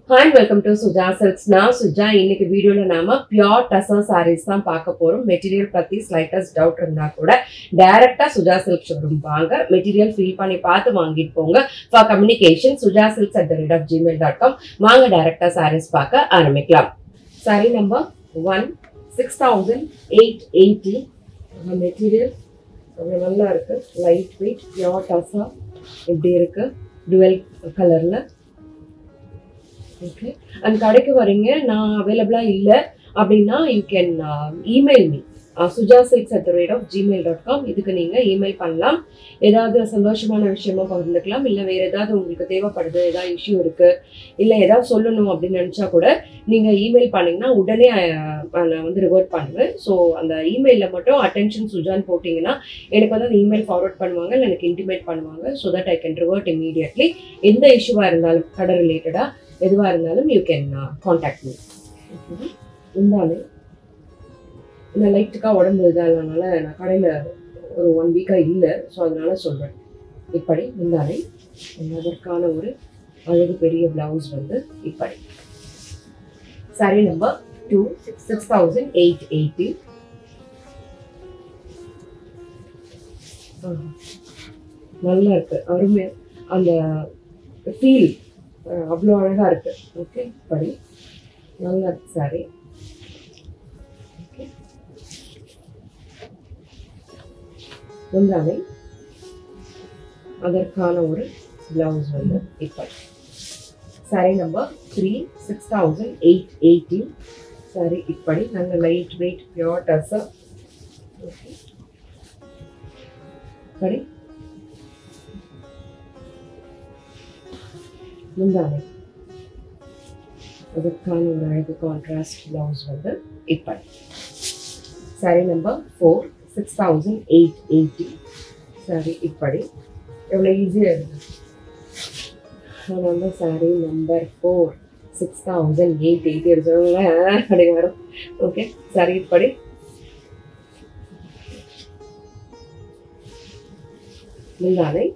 Hi welcome to Suja silks நான் சுஜா இன்னைக்கு வீடியோல நாம பியோர் டசா சாரீஸ் தான் பார்க்க போறோம் மெட்டீரியல் பத்தி ஸ்லைட்டஸ்ட் டவுட் இருந்தா கூட டைரக்டா சுஜா சில்க் ஷோரூம் வாங்க மெட்டீரியல் ஃபீல் பண்ணி பார்த்து வாங்கிட்டு போங்க for communication Suja silks at the rate of Gmail dot com வாங்க டைரக்டா சாரீஸ் பார்க்க ஆரம்பிக்கலாம் sari number one six thousand eight eighty material அவ்வளோ நல்லா இருக்கு லைட் வெயிட் பியோர் டசா இப்படி இருக்கு டுவெல் கலர்ல ஓகே அண்ட் கடைக்கு வரீங்க நான் அவைலபிளாக இல்லை அப்படின்னா you can email me Suja silks at the rate of Gmail dot com இதுக்கு நீங்கள் இமெயில் பண்ணலாம் ஏதாவது சந்தோஷமான விஷயமா பகிர்ந்துக்கலாம் இல்லை வேறு ஏதாவது உங்களுக்கு தேவைப்படுது ஏதாவது இஷ்யூ இருக்குது இல்லை ஏதாவது சொல்லணும் அப்படின்னு நினச்சா கூட நீங்கள் இமெயில் பண்ணீங்கன்னா உடனே அஹ், நான் வந்து ரிவர்ட் பண்ணுவேன் ஸோ அந்த இமெயிலில் மட்டும் அட்டென்ஷன் சுஜான்னு போட்டிங்கன்னா எனக்கு வந்து அந்த இமெயில் ஃபார்வர்ட் பண்ணுவாங்க இல்லை எனக்கு இன்டிமேட் பண்ணுவாங்க so that I can revert immediately எந்த இஷ்யூவாக இருந்தாலும் கடை ரிலேட்டடாக எதுவாக இருந்தாலும் யூ கேன் காண்டாக்ட் மீ இருந்தாலும் இந்த லைட்டுக்காக உடம்பு இதாகனால நான் கடையில் ஒரு ஒன் வீக்காக இல்லை ஸோ அதனால சொல்கிறேன் இப்படி இருந்தாலே அதற்கான ஒரு அழகு பெரிய பிளவுஸ் வந்து இப்படி sari number two six thousand eight eighty நல்லா இருக்கு அருமை அந்த ஃபீல் அவ்வளோ அழகா இருக்கு ஓகே படி நல்லா இருக்கு சாரி முந்தானை அதற்கான ஒரு பிளவுஸ் வந்து இப்படி sari number three six thousand eight eighty sari இப்படி நல்ல light weight pure tussar okay படி முந்தானை அதற்கான ஒரு அழகு கான்ட்ராஸ்ட் பிளவுஸ் வந்து இப்படி sari number four six thousand eight eighty sari இப்படி எவ்வளோ ஈஸியாக இருக்கு அதனால sari number four six thousand eight eighty எடுத்தவங்க அப்படி வரும் ஓகே சாரி இப்படி முந்தானை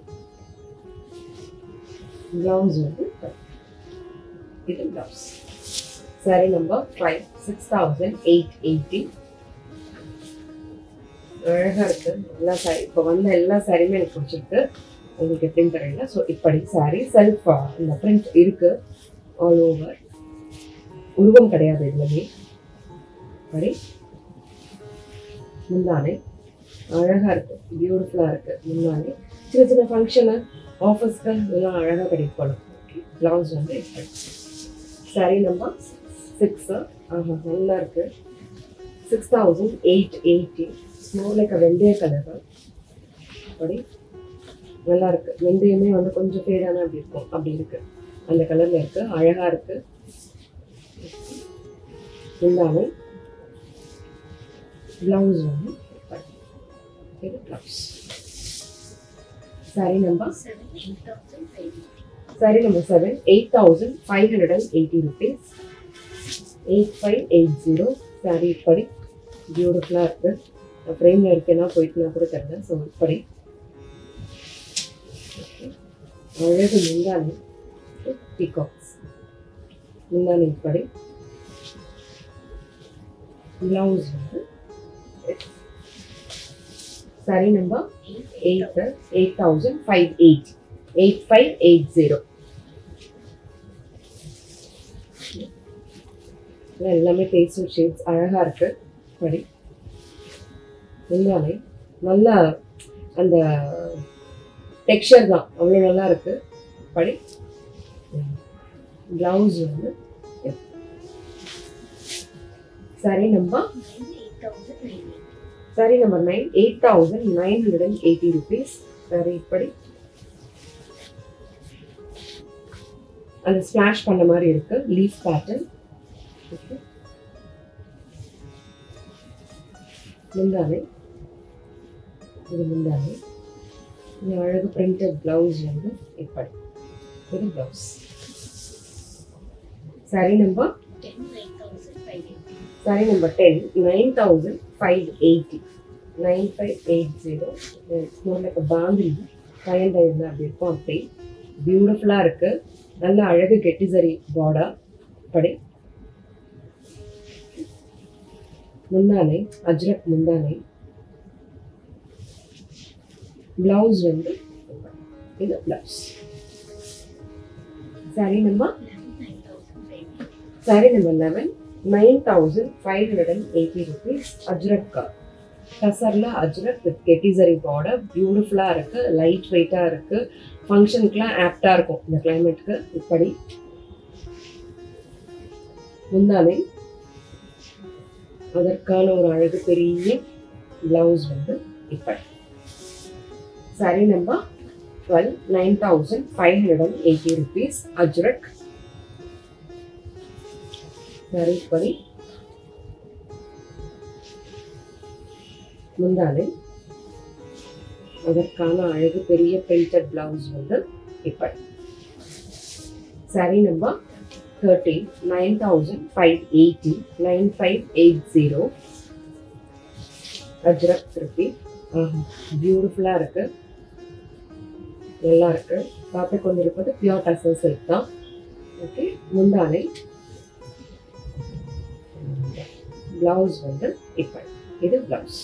பிளவுஸ் வந்து இப்படி. இது blouse sari number five six thousand eight eighty அழகா இருக்கு எல்லா சாரி இப்போ வந்த எல்லா சாரியுமே எனக்கு பிடிச்சிருக்கு உங்களுக்கு எப்படின்னு தெரியல ஸோ இப்படி சாரி செல்ஃப் இந்த பிரிண்ட் இருக்கு ஆல் ஓவர் உருவம் கிடையாது இதுலமே இப்படி முந்தானை அழகா இருக்கு பியூட்டிஃபுல்லா இருக்கு முந்தானை சின்ன சின்ன ஃபங்க்ஷனு ஆஃபீஸ்க்கு இதெல்லாம் அழகா கிடைக்கும் போகணும் பிளவுஸ் வந்து இப்படி சாரி நம்பர் சிக்ஸ் ஆஹா நல்லா இருக்கு six thousand eight eighty snow like வெந்தய கலர் அப்படி நல்லா இருக்கு வெந்தயமே வந்து கொஞ்சம் ஃபேடான அப்படி இருக்கும் அப்படி இருக்கு அந்த கலர்ல இருக்கு அழகா இருக்கு முந்தானை பிளவுஸ் வந்து இப்படி. இது blouse sari number sari number seven eight thousand five hundred and eighty rupees eight five eight zero sari இப்படி பியூட்டிஃபுல்லாக இருக்கு ஃப்ரேமில் இருக்கேன்னா போயிட்டுனா கூட தெரியல ஸோ இப்படி அழகு முந்தானி பீகாக்ஸ் முந்தானி இப்படி பிளவுஸ் வந்து sari number eight eight thousand five eight eight five eight zero எல்லாமே பேஸ்டல் ஷேட்ஸ் அழகா இருக்கு படி எல்லாமே நல்லா அந்த டெக்ஸ்சர் தான் அவ்வளோ நல்லா இருக்கு படி பிளவுஸ் வந்து sari number sari number nine eight thousand nine hundred and eighty rupees sari இப்படி அந்த ஸ்பிளாஷ் பண்ண மாதிரி இருக்கு லீஃப் பேட்டர்ன் முந்தானை இது முந்தானை இந்த அழகு பிரிண்டட் பிளவுஸ் வந்து இப்படி இது blouse sari number sari number ten nine thousand five eighty nine five eight zero like பாந்திரி ஃபைவ் ஹண்ட்ரட் அப்படி இருக்கும் அப்படி பியூட்டிஃபுல்லாக இருக்கு நல்ல அழகு கெட்டிசரி பார்டர் இப்படி முந்தானை அஜ்ரக் முந்தானை பிளவுஸ் வந்து இது blouse sari number sari number eleven nine thousand five hundred and eighty rupees ajrakh கசரில் அஜ்ரக் வித் கெட்டிசரி பார்டர் பியூட்டிஃபுல்லாக இருக்குது லைட் வெயிட்டாக இருக்குது ஃபங்க்ஷனுக்குலாம் ஆப்டாக இருக்கும் இந்த கிளைமேட்டுக்கு இப்படி முந்தானை அதற்கான ஒரு அழகு பெரிய பிளவுஸ் வந்து இப்படி sari number twelve nine thousand five hundred and eighty rupees ajrakh sari இப்படி முந்தானை அதற்கான அழகு பெரிய பிரிண்டட் பிளவுஸ் வந்து இப்படி sari number thirty nine thousand five eighty nine five eight zero ajrakh திருப்பி பியூட்டிஃபுல்லாக இருக்கு நல்லா இருக்கு பார்த்து கொண்டிருப்பது பியோர் டசல் சில்க் தான் ஓகே முந்தானை பிளவுஸ் வந்து இப்படி இது blouse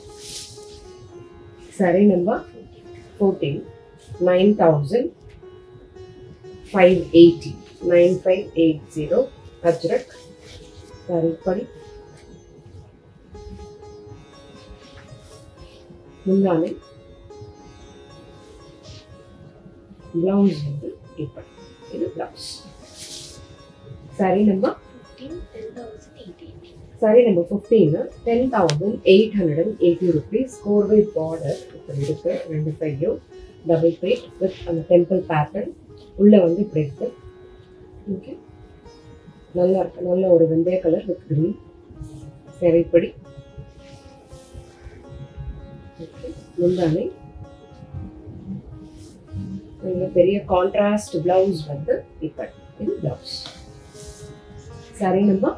sari number fourteen nine thousand five eighty nine five eight zero ajrakh sari இப்படி முந்தானை பிளவுஸ் வந்து இப்படி இது blouse sari number sari number fifteen ten thousand eight hundred and eighty rupees கோர்வை பார்டர் இப்படி இருக்கு ரெண்டு சைடும் டபுள் பிளேட் வித் அந்த டெம்பிள் பேட்டர்ன் உள்ள வந்து இப்படி இருக்கு ஓகே நல்லா இருக்கு நல்ல ஒரு வெந்தய கலர் வித் கிரீன் சரிப்படி ஓகே முந்தானை நல்ல பெரிய கான்ட்ராஸ்ட் பிளவுஸ் வந்து இப்படி இது blouse sari number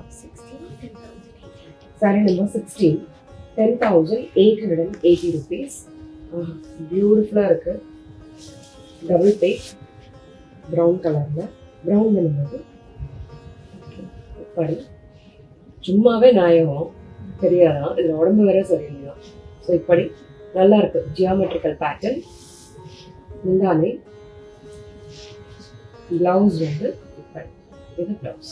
sari number sixteen ten thousand eight hundred and eighty rupees பியூட்டிஃபுல்லாக இருக்கு டபுள் பேக் ப்ரௌன் கலரில் ப்ரௌன் பண்ணும்போது படி சும்மாவே நாயகம் தெரியாதான் இதில் உடம்பு வேற சரியில்லையா ஸோ இப்படி நல்லா இருக்கு ஜியாமெட்ரிக்கல் பேட்டர்ன் முந்தானை பிளவுஸ் வந்து இப்படி இது பிளவுஸ்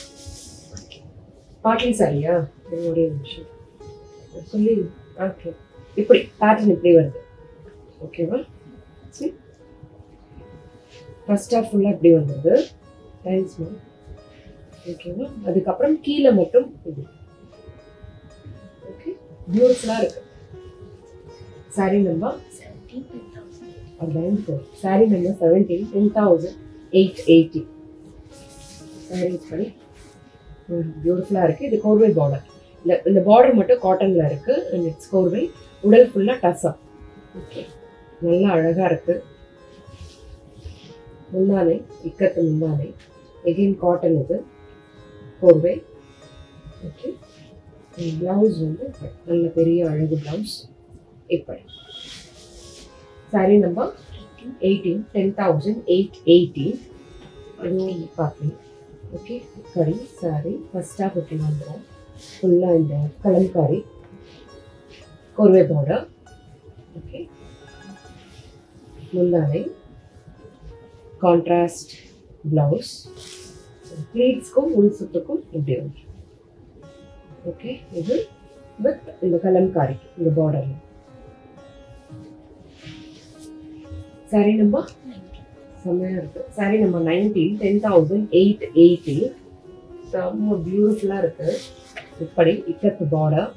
பாட்லி சாரியா இது ஒரே நிமிஷம் சொல்லி ஓகே இப்படி பேட்டர்ன் இப்படி வருது ஓகேவா சரி ஃபர்ஸ்ட் ஆஃப் ஃபுல்லாக இப்படி வந்தது தேங்க்ஸ்மா ஓகேவா அதுக்கப்புறம் கீழே மட்டும் இது ஓகே பியூட்டிஃபுல்லாக இருக்கு சாரி நம்பர் அதான் sari number seventeen ten thousand eight eighty sari படி பியூட்டிஃபுல்லாக இருக்குது இது கோர்வை பார்டர் இந்த இந்த பார்டர் மட்டும் காட்டனில் இருக்குது அண்ட் இட்ஸ் கோர்வை உடல் ஃபுல்லாக டஸ்ஸா ஓகே நல்லா அழகாக இருக்குது முந்தானை இக்கத்து முந்தானை எகெயின் காட்டன் இது கோர்வை ஓகே ப்ளவுஸ் வந்து நல்ல பெரிய அழகு ப்ளவுஸ் இப்படி sari number eighteen ten thousand eight eighteen அதுவும் பார்க்கலாம் ஓகே கறி சாரி ஃபஸ்ட்டாக இப்படி வந்துடும் ஃபுல்லாக இந்த கலம்காரி கோர்வை பார்டர் ஓகே முந்தானை கான்ட்ராஸ்ட் ப்ளவுஸ் ப்ளீட்ஸ்க்கும் உள் சுத்துக்கும் இப்படி வந்து ஓகே இது வித் இந்த கலம்காரி இந்த பார்டரில் சாரி நம்பர் செம்மையாக இருக்கு sari number nineteen ten thousand eight eighty செம்ம பியூட்டிஃபுல்லாக இருக்கு இப்படி இக்கத்து பார்டர்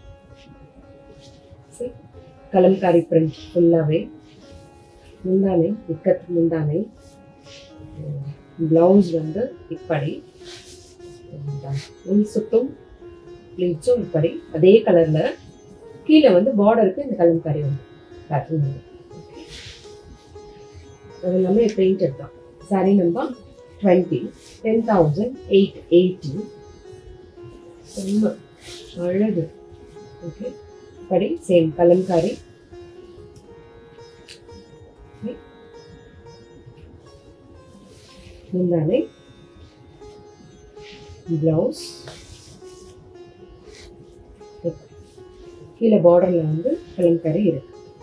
கலம்காரி பிரிண்ட் ஃபுல்லாகவே முந்தானை இக்கத்து முந்தானை பிளவுஸ் வந்து இப்படி உள் சுத்தும் ப்ளீட்ஸும் இப்படி அதே கலரில் கீழே வந்து பார்டருக்கு இந்த கலம்காரி வந்து பேட்டர்ன் வந்து அது எல்லாமே பெயிண்டட் தான் sari number twenty ten thousand eight eighty செம்ம அழகு ஓகே படி சேம் கலம்காரி முந்தானை பிளவுஸ் கீழே பார்டர்ல வந்து கலம்கரை இருக்கு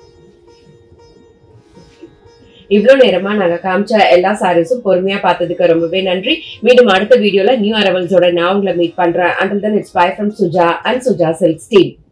இவ்வளோ நேரமா நாங்க காமிச்ச எல்லா சாரீஸும் பொறுமையா பார்த்ததுக்கு ரொம்பவே நன்றி மீண்டும் அடுத்த வீடியோல நியூ அரவல்ஸோட நான் உங்களை மீட் பண்றேன் until then it's bye from Suja and Suja silks team